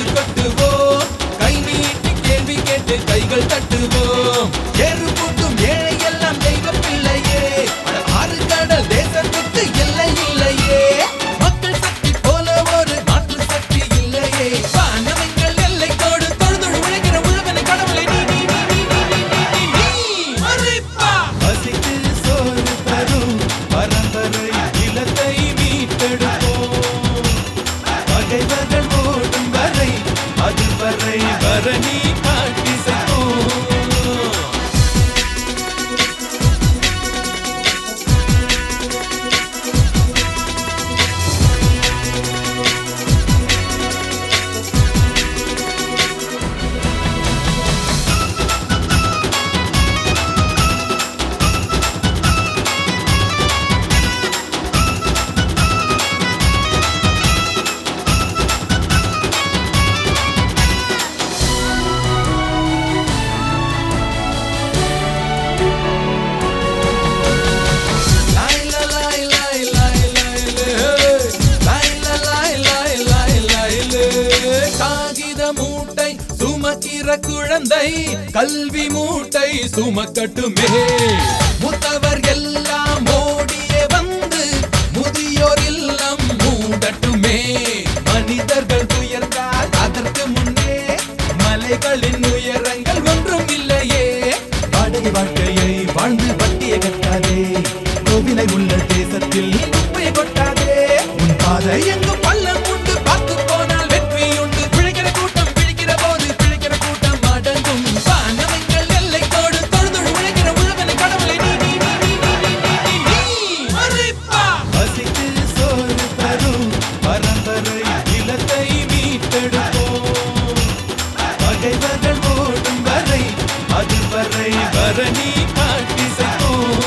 முரசு கொட்டுவோம் கை நீட்டி கேள்வி கேட்டு கைகள் தட்டுவோம் ஏறு கூட்டும் ஏழை எல்லாம் தெய்வ பிள்ளையே அட ஆறு கடல் தேசத்துக்கு எல்லை இல்லையே மக்கள் சக்தி போல ஒரு மாற்று சக்தி இல்லையே வானவங்கள் எல்லை கோடு தொழுதொழு உழைக்கிற உழவனை கடவுளை நீ நீ நீ நீ நீ நீ நீ நீ மறிப்பா பசிக்கு சோறு தரும் பரம்பரை இலத்தை மீட்டெடுப்போம் பகைவர்கள் ஓடும் வரை அது வரை பரணி காட்டி செய்வோம் லாய் லா லாய் லாய் லாய் லாய் லே. லாய் லா லாய் லாய் லாய் லாய் லே. காகித மூட்டை சுமக்கிற குழந்தை கல்வி மூட்டை சுமக்கட்டுமே முத்தவர் எல்லாம் ஓடியே வந்து முதியோர் இல்லம் மூடட்டுமே மனிதர்கள் உயர்ந்தால் அதற்கு முன்னே மலைகளின் உயரங்கள் ஒன்றும் இல்லையே வாடகை வாழ்க்கையை வாழ்ந்து வட்டியை கட்டாதே கோவிலை உள்ள தேசத்தில் குப்பையை கொட்டாதே உன் பாதை எங்கும் பள்ளம் உண்டு பார்த்து போனால் வெற்றி உண்டு பிழைக்கிற கூட்டம் பிழைக்கிற போது பிழைக்கிற கூட்டம் அடங்கும் வானவங்கள் எல்லை கோடு தொழுதொழு உழைக்கிற உழவனை கடவுளை நீ நீ நீ நீ நீ நீ நீ நீ நீ மறிப்பா பசிக்கு சோறு தரும் பரம்பரை இலத்தை மீட்டெடுப்போம் பகைவர்கள் ஓடும் வரை அது வரை பரணி காட்டி செய்வோம்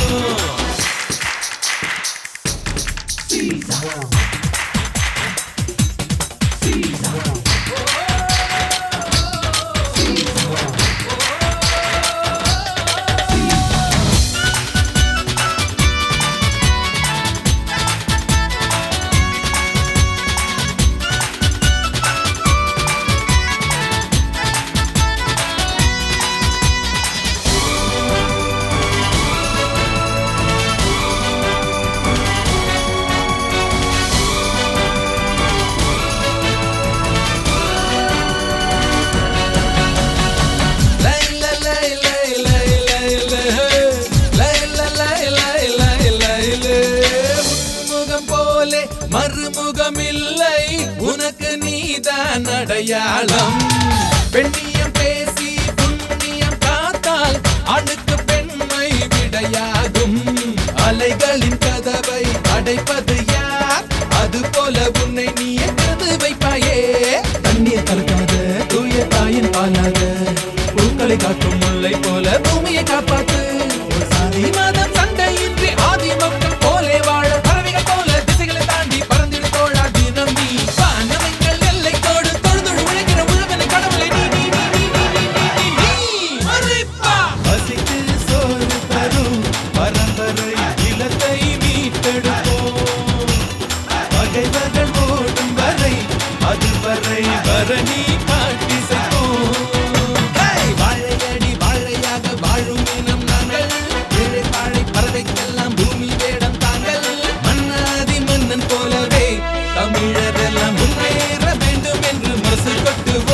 லை லை லை லை லை லை லை. லை லை லை லை லை லை லை. முன்முகம் போலே மறுமுகம் இல்லை உனக்கு நீதான் அடையாளம் பெண்ணியம் பேசி புண்ணியம் காத்தால் ஆணுக்கு பெண்மை விடையாகும் அலைகளின் கதவை அடைப்பது யார் அது போல உன்னை நீ எங்கிறது வைப்பாயே தண்ணீர் கலக்காத தூய தாயின் பாலாக பூக்களை காக்கும் முல்லை போல பூமியை காப்பாத்து ஒரு சாதி மதம் சண்டையின்றி ஆதி மக்கள் போலே வாழ பறவைகள் போல திசைகளை தாண்டி பறந்திடு தோழா தினம் நீ வானவங்கள் எல்லை கோடு தொழுதொழு உழைக்கிற உழவனை கடவுளை நீ நீ நீ நீ நீ நீ நீ நீ நீ மறிப்பா பசிக்கு சோறு தரும் பரம்பரை இலத்தை மீட்டெடுப்போம் பகைவர்கள் ஓடும் வரை அது வரை பரணி காட்டி செய்வோம் ஹேய்! வாழையடி வாழையாக வாழும் இனம் நாங்கள் ஏழை வாழை பறவைக்கெல்லாம் பூமி வேடம் தாங்கள் மன்னாதி மன்னன் போலவே தமிழரெல்லாம் முன்னேற வேண்டும் என்று முரசு கொட்டுவோம்